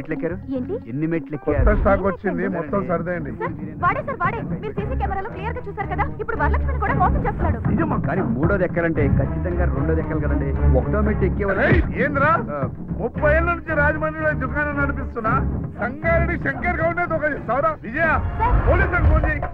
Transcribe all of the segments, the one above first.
మెట్లు ఎక్కారు ఏంటి ఎన్ని మెట్లు కొత్త ఎక్కారు స్టాక్ వచ్చింది మొత్తం సర్దేయండి సార్ వాడే సార్ వాడే మీరు సీసీ కెమెరాలో క్లియర్ గా చూసారు కదా ఇప్పుడు వరలక్ష్మిని కూడా మోసం చేస్తున్నాడు నిజమా కానీ మూడోది ఎక్కాలంటే ఖచ్చితంగా రెండోది ఎక్కాలి కదండి ఒకటో మెట్టు ఎక్కేవారు ఏయ్, ఏంద్రా ముప్పై ఏళ్ళ నుంచి రాజమండ్రిలో ఈ దుకాణం నడిపిస్తున్నా సంగారెడ్డి శంకర్ గౌడే ఒక సౌరా విజయ పోలీసులకు ఫోన్ చేయి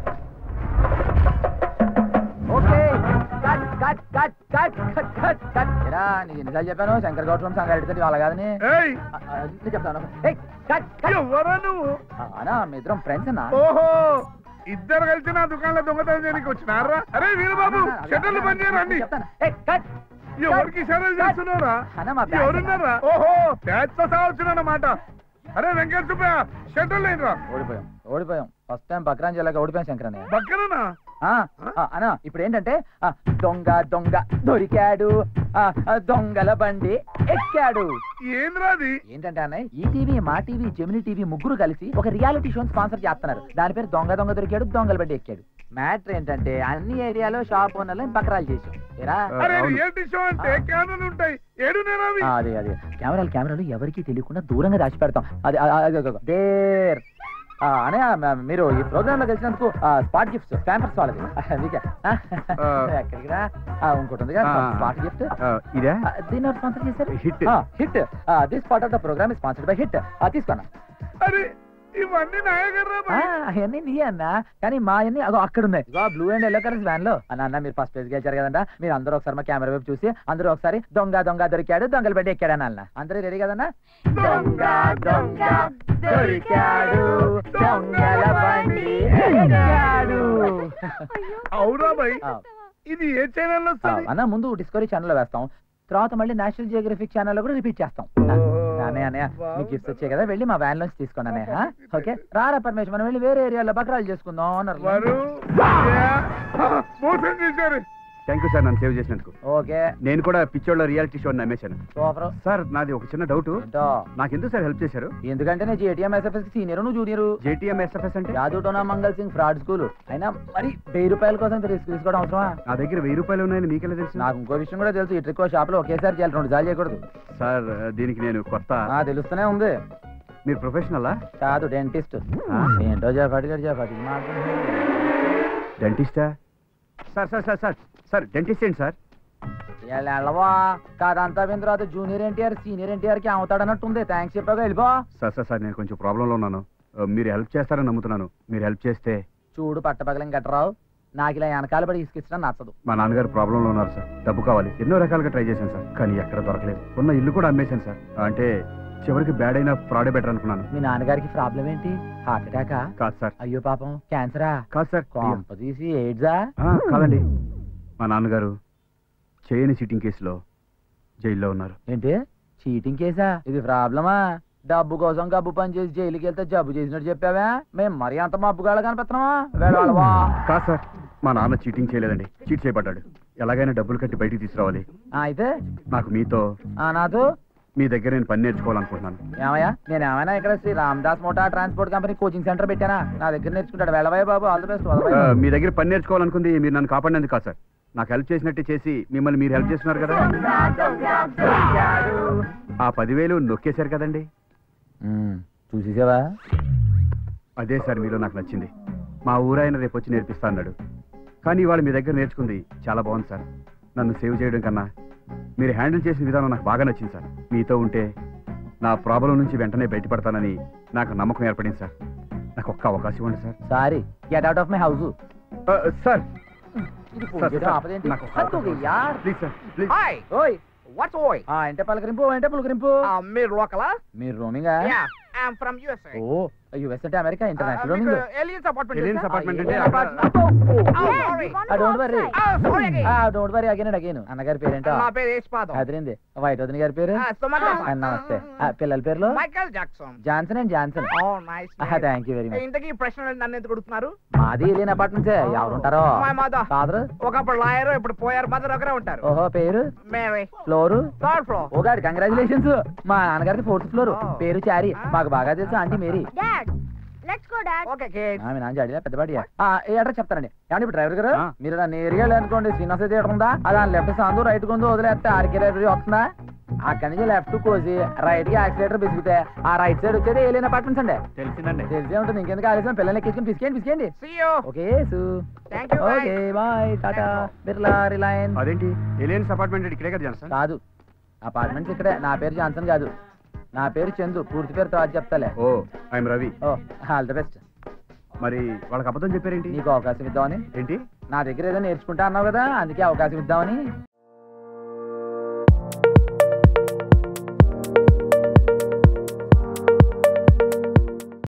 okay cut cut cut cut cut cut cut ఎరా నీకు ఎన్నిసార్లు చెప్పాను శంకర్ గౌతమ్ సంగారెడ్డి వాళ్ళ కాదని ఏయ్ ఆ, ఆ, నేను చెప్తాను ఏయ్, కట్ కట్ ఎవరా నువ్వు ఆ, అన్నా మీ ఇద్దరం ఫ్రెండ్స్ అన్నా ఓహో ఇద్దరు కలిసి నా దుకాణంలో దొంగతనం చేయడానికి వచ్చినారా అరే వీరబాబు షటర్లు బంద్ చేయరండి చెప్తాను ఏయ్, కట్ ఎవరికి షటర్లు చేస్తున్నారా అన్న, మా బ్యాచ్ ఎవరున్నారా ఓహో బ్యాచ్ తో సహా వచ్చినాడన్నమాట అరే వెంకట సుబ్బయ్య షటర్లు అయినరా ఓడిపోయాం ఓడిపోయాం ఫస్ట్ టైం బక్రాన్ జిల్లాకి ఓడిపోయాం శంకర్ అన్నయ్య పక్కననా ఆ, ఆ, అన్న ఇప్పుడు ఏంటంటే ఆ, దొంగ దొంగ దొరికాడు ఆ, ఆ, దొంగల బండి ఎక్కాడు ఏంద్రా అది ఏంటంటే అన్నయ్య ఈ టీవీ మా టీవీ జెమిని టీవీ ముగ్గురు కలిసి ఒక రియాలిటీ షోని స్పాన్సర్ చేస్తున్నారు దాని పేరు దొంగ దొంగ దొరికాడు దొంగల బండి ఎక్కాడు మ్యాటర్ ఏంటంటే అన్ని ఏరియాలో షాప్ ఓనర్లను బకరాలు చేసాం ఏరా? అరే అవును. రియాలిటీ షో అంటే కెమెరాలు ఉంటాయి ఏడు నేరా అవి ఆ, అదే అదే కెమెరాలు కెమెరాలు ఎవరికి తెలియకుండా దూరంగా దాచి పెడతాం అది ఆ, ఆ, అదే, అదే, దేర్ ఆ, అన్నయ్య మ- మీరు ఈ ప్రోగ్రామ్ లో కలిసినందుకు స్పాట్ గిఫ్ట్స్ ఫ్యాంపర్స్ వాళ్ళది ఆ, మీకే ఆ, ఎక్కడికి రా ఆ, ఇంకోటి ఉంది ఆ. స్పాట్ గిఫ్ట్ ఆ, ఇదే దీన్ని ఎవరు స్పాన్సర్ చేశారు hit hit this part of the programme sponsored by hit తీసుకోనా అరే ఇవన్నీ నాయగర్రా అవన్నీ నీ అన్న కానీ మా అన్ని అగో అక్కడ ఉన్నాయి ఇగో blue and yellow colours van లో అన్న అన్న మీరు ఫస్ట్ పేజ్ గెలిచారు కదంట మీరు అందరూ ఒకసారి మా కెమెరా వైపు చూసి అందరూ ఒకసారి దొంగ దొంగ దొరికాడు దొంగలు పెట్టి ఎక్కాడు అన్న అన్న అందరూ రెడీ కదన్నా దొంగ దొంగ దొరికాడు దొంగల బండి ఎక్కాడు అవురా భయ్ ఆ, ఇది ఏ ఛానల్ ఆ, వస్తుంది అన్న ముందు డిస్కవరీ ఛానల్ లో వేస్తాం తర్వాత మళ్ళీ నేషనల్ జియోగ్రఫిక్ ఛానల్ లో కూడా రిపీట్ చేస్తాం ఆ, అన్నయ్య అన్నయ్య మీకు గిఫ్ట్స్ వచ్చాయి కదా వెళ్ళి మా వ్యాన్ నుంచి తీసుకోండి అన్నయ్య ఆ? ఓకే రారా పరమేశ్వర్ మనం వెళ్ళి వేరే ఏరియాలో బకరాలు చేసుకుందాం అన్నారు వారు విజయ, మోసం చేశారు థ్యాంక్ యూ సార్ నన్ను సేవ్ చేసినందుకు ఓకే నేను కూడా పిచ్చోళ్ళ రియాలిటీ షో నమ్మేశాను సూపర్ సార్ నాది ఒక చిన్న డౌట్ ఏంటో నాకు ఎందుకు సార్ హెల్ప్ చేశారు ఎందుకంటే నేను జేటీఎం ఎస్ఎఫ్ఎస్ సీనియర్ నువ్వు జూనియర్ జేటీఎం ఎస్ఎఫ్ఎస్ అంటే యాదూటోనా మంగళ్ సింగ్ ఫ్రాడ్ స్కూల్ అయినా మరి వెయ్యి రూపాయల కోసం ఇంత రిస్క్ తీసుకోవడం అవసరమా నా దగ్గర వెయ్యి రూపాయలు ఉన్నాయని మీకెలా తెలుసు నాకు ఇంకో విషయం కూడా తెలుసు ఈ ట్రిక్ షాప్ లో ఒకేసారి చేయాలి రెండు సార్లు చేయకూడదు సార్ దీనికి నేను కొత్త ఆ, తెలుస్తూనే ఉంది మీరు ప్రొఫెషనలా కాదు డెంటిస్ట్ ఏంటో చెప్పాడు గారు చెప్పాడు డెంటిస్టా sir sir sir sir sir dentist ఏంటి సార్ వెళ్ళవా కాదంతా విన్న తర్వాత జూనియర్ ఎన్టీఆర్ సీనియర్ ఎన్టీఆర్ కి అవుతాడన్నట్టుంది థ్యాంక్స్ చెప్పాగా వెళ్ళిపో సార్ సార్ సార్ నేను కొంచెం ప్రాబ్లంలో ఉన్నాను ఆ, మీరు హెల్ప్ చేస్తారని నమ్ముతున్నాను మీరు హెల్ప్ చేస్తే చూడు పట్టపగలం గట్టరావు నాకు ఇలా వెనకాల పడి ఇసుకిచ్చడం నచ్చదు మా నాన్నగారు ప్రాబ్లంలో ఉన్నారు సార్ డబ్బు కావాలి ఎన్నో రకాలుగా ట్రై చేశాను సార్ కానీ ఎక్కడ దొరకలేదు ఉన్న ఇల్లు కూడా అమ్మేశాను సార్ అంటే చివరికి బ్యాడ్ అయినా ఫ్రాడే బెటర్ అనుకున్నాను మీ నాన్నగారికి ప్రాబ్లం ఏంటి హార్ట్ అటాకా కాదు సార్ అయ్యో పాపం క్యాన్సరా కాదు సార్ అయ్యో. కొంప తీసి ఎయిడ్సా ఆ, కాదండి మా నాన్నగారు చేయని సిట్టింగ్ కేసులో జైల్లో ఉన్నారు ఏంటి చీటింగ్ కేసా ఇది ప్రాబ్లమా డబ్బు కోసం గబ్బు పని చేసి జైలుకి వెళ్తే జబ్బు చేసినట్టు చెప్పావా మేము మరి అంత మబ్బుగాళ్ళ కనిపిస్తున్నావా వెళ్ళవా కాదు సార్ మా నాన్న చీటింగ్ చేయలేదండి చీట్ చేయబడ్డాడు ఎలాగైనా డబ్బులు కట్టి బయటికి తీసుకురావాలి అయితే నాకు మీతో ఆ, నాతో మీ దగ్గర నేను పని నేర్చుకోవాలనుకుంటున్నాను ఏమయ్యా నేను ఏమైనా ఇక్కడ Shri Ramdas motor transport company coaching centre పెట్టానా నా దగ్గర నేర్చుకుంటాడు వెళ్ళవయ్య బాబు ఆల్ ది బెస్ట్ ఆ, మీ దగ్గర పని నేర్చుకోవాలనుకుంది మీరు నన్ను కాపాడినందుకు కాదు సార్ నాకు హెల్ప్ చేసినట్టు చేసి మిమ్మల్ని మీరు హెల్ప్ చేస్తున్నారు కదా ఆ పదివేలు నొక్కేశారు కదండి చూసేసావా అదే సార్ మీలో నాకు నచ్చింది మా ఊరాయన రేపు వచ్చి నేర్పిస్తా అన్నాడు కానీ ఇవాళ మీ దగ్గర నేర్చుకుంది చాలా బాగుంది సార్ నన్ను సేవ్ చేయడం కన్నా మీరు హ్యాండిల్ చేసిన విధానం నాకు బాగా నచ్చింది సార్ మీతో ఉంటే నా ప్రాబ్లం నుంచి వెంటనే బయటపడతానని నాకు నమ్మకం ఏర్పడింది సార్ నాకు ఒక్క అవకాశం ఇవ్వండి sir sorry get out of my house ఆ, సార్ ఇది సార్, ఫోన్ చేయడం సార్, ఆపదేంటి? నాకు ఒక్క హద్దు అవకాశం యార్. ప్లీజ్ సార్ ప్లీజ్ హాయ్ ఓయ్ వాట్స్ ఓయ్ ఆ అంటే పలకరింపు అంటే పులకరింపు మీరు లోకలా మీరు రోమింగా yeah I'm from USA oh US అంటే America international roaming aliens apartment aliens apartment అంటే ఏ అక్కడ- sorry don't worry sorry don't worry again again అన్నగారి పేరేంటో నా పేరు యశ్పాదం అదిరింది వైట్ వదిన గారి పేరు సుమంత ఆ, నమస్తే ఆ, పిల్లల పేర్లు Michael Jackson Johnson and Johnson oh nice thank you very much ఇంతకీ ప్రశ్నలు నన్ను ఎందుకు అడుగుతున్నారు మాది ఎలియన్ అపార్ట్మెంట్సే ఎవరుంటారో My mother. ఫాదర్ ఒకప్పుడు లాయర్ ఇప్పుడు పోయారు మదర్ ఒకరే ఉంటారు ఓహో పేరు మేరీ ఫ్లోరు థర్డ్ ఫ్లోర్ ఓ గాడి కంగ్రాచులేషన్స్ మా నాన్నగారిది ఫోర్త్ ఫ్లోర్ Oh. పేరు చారి మాకు బాగా తెలుసు aunty Mary dad let's go dad okay kids ఆమె నాన్న జాడిలా పెద్దపాటి ఏ అడ్రస్ చెప్తారండి ఏమండి ఇప్పుడు డ్రైవర్ గారు ఆ. మీరు నన్ను ఏరియాలో అనుకోండి శ్రీనివాస థియేటర్ ఉందా అలా లెఫ్ట్ సందు రైట్ కొందు వదిలేస్తే ఆర్కే లైబ్రరీ వస్తుందా అక్కడి నుంచి లెఫ్ట్ కోసి రైట్ కి యాక్సిలేటర్ బిసిగితే ఆ రైట్ సైడ్ వచ్చేది ఏలియన్ అపార్ట్మెంట్స్ అండి తెలిసిందండి తెలిసే ఉంటుంది ఇంకెందుకు ఆలస్యం పిల్లల్ని ఎక్కించుకుని పిసికేయండి పిసికేయండి See you. ఓకే సు Thank you, bye. Okay bye Tata Birla Reliance అదేంటి ఎలియన్స్ అపార్ట్మెంట్ ఇక్కడే కదా జాన్సన్ కాదు అపార్ట్మెంట్స్ ఇక్కడే నా పేరు జాన్సన్ కాదు నా పేరు చందు పూర్తి పేరు తర్వాత చెప్తాలే oh I'm Ravi oh all the best మరి వాళ్ళకి అబద్ధం చెప్పారేంటి నీకు అవకాశం ఇద్దామని ఏంటి నా దగ్గర ఏదో నేర్చుకుంటా అన్నావు కదా అందుకే అవకాశం ఇద్దామని